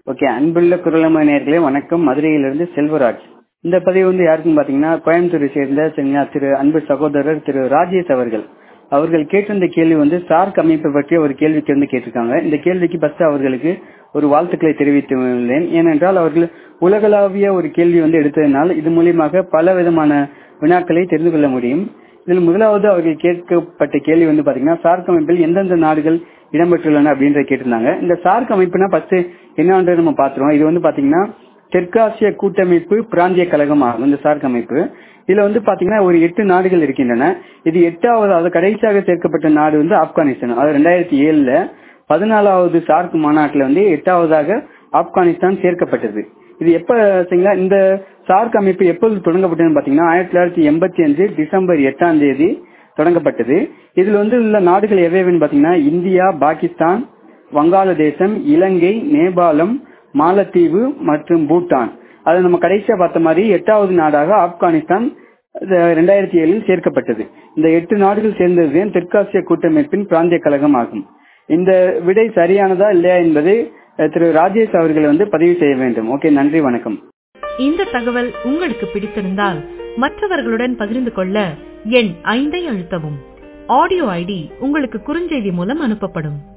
okay அன்புள்ள குரலமை நேர்களே வணக்கம் மதுரையிலிருந்து செல்வராஜ் இந்த பதிவு வந்து யாருக்குன்னு பாத்தீங்கன்னா கோயம்புத்தூரை சேர்ந்த சரிங்களா திரு அன்பு சகோதரர் திரு ராஜேஷ் அவர்கள் அவர்கள் கேட்டிருந்த கேள்வி வந்து சார்க் அமைப்பை பற்றி ஒரு கேள்விக்கு வந்து கேட்டிருக்காங்க இந்த கேள்விக்கு ஃபர்ஸ்ட் அவர்களுக்கு ஒரு வாழ்த்துக்களை தெரிவித்துள்ளேன் ஏனென்றால் அவர்கள் உலகளாவிய ஒரு கேள்வி வந்து எடுத்ததனால் இது மூலியமாக பல விதமான வினாக்களை தெரிந்து கொள்ள முடியும் இதில் முதலாவது அவர்கள் கேட்கப்பட்ட கேள்வி வந்து பாத்தீங்கன்னா சார்க் அமைப்பில் எந்தெந்த நாடுகள் இடம்பெற்றுள்ளன அப்படின்ற கேட்டிருந்தாங்க இந்த சார்க் அமைப்புனா ஃபர்ஸ்ட் என்னன்றது நம்ம பாத்துருவோம் இது வந்து பாத்தீங்கன்னா தெற்காசிய கூட்டமைப்பு பிராந்திய கழகம் ஆகும் இந்த சார்க் அமைப்பு இதுல வந்து பாத்தீங்கன்னா ஒரு எட்டு நாடுகள் இருக்கின்றன இது எட்டாவது அதாவது கடைசியாக சேர்க்கப்பட்ட நாடு வந்து ஆப்கானிஸ்தான் அது ரெண்டாயிரத்தி ஏழுல பதினாலாவது சார்க் மாநாட்டில் வந்து எட்டாவதாக ஆப்கானிஸ்தான் சேர்க்கப்பட்டது இது எப்ப சரிங்களா இந்த சார்க் அமைப்பு எப்போது தொடங்கப்பட்டதுன்னு பாத்தீங்கன்னா ஆயிரத்தி தொள்ளாயிரத்தி எண்பத்தி அஞ்சு டிசம்பர் எட்டாம் தேதி தொடங்கப்பட்டது இதுல வந்து உள்ள நாடுகள் எவைன்னு பாத்தீங்கன்னா இந்தியா பாகிஸ்தான் வங்காளதேசம் இலங்கை நேபாளம் மாலத்தீவு மற்றும் பூட்டான் அது நம்ம கடைசியா பார்த்த மாதிரி எட்டாவது நாடாக ஆப்கானிஸ்தான் ரெண்டாயிரத்தி ஏழில் சேர்க்கப்பட்டது இந்த எட்டு நாடுகள் சேர்ந்தது தெற்காசிய கூட்டமைப்பின் பிராந்திய கழகம் ஆகும் இந்த விடை சரியானதா இல்லையா என்பதை திரு ராஜேஷ் அவர்கள் வந்து பதிவு செய்ய வேண்டும் ஓகே நன்றி வணக்கம் இந்த தகவல் உங்களுக்கு பிடித்திருந்தால் மற்றவர்களுடன் பகிர்ந்து கொள்ள எண் ஐந்தை அழுத்தவும் ஆடியோ ஐடி உங்களுக்கு குறுஞ்செய்தி மூலம் அனுப்பப்படும்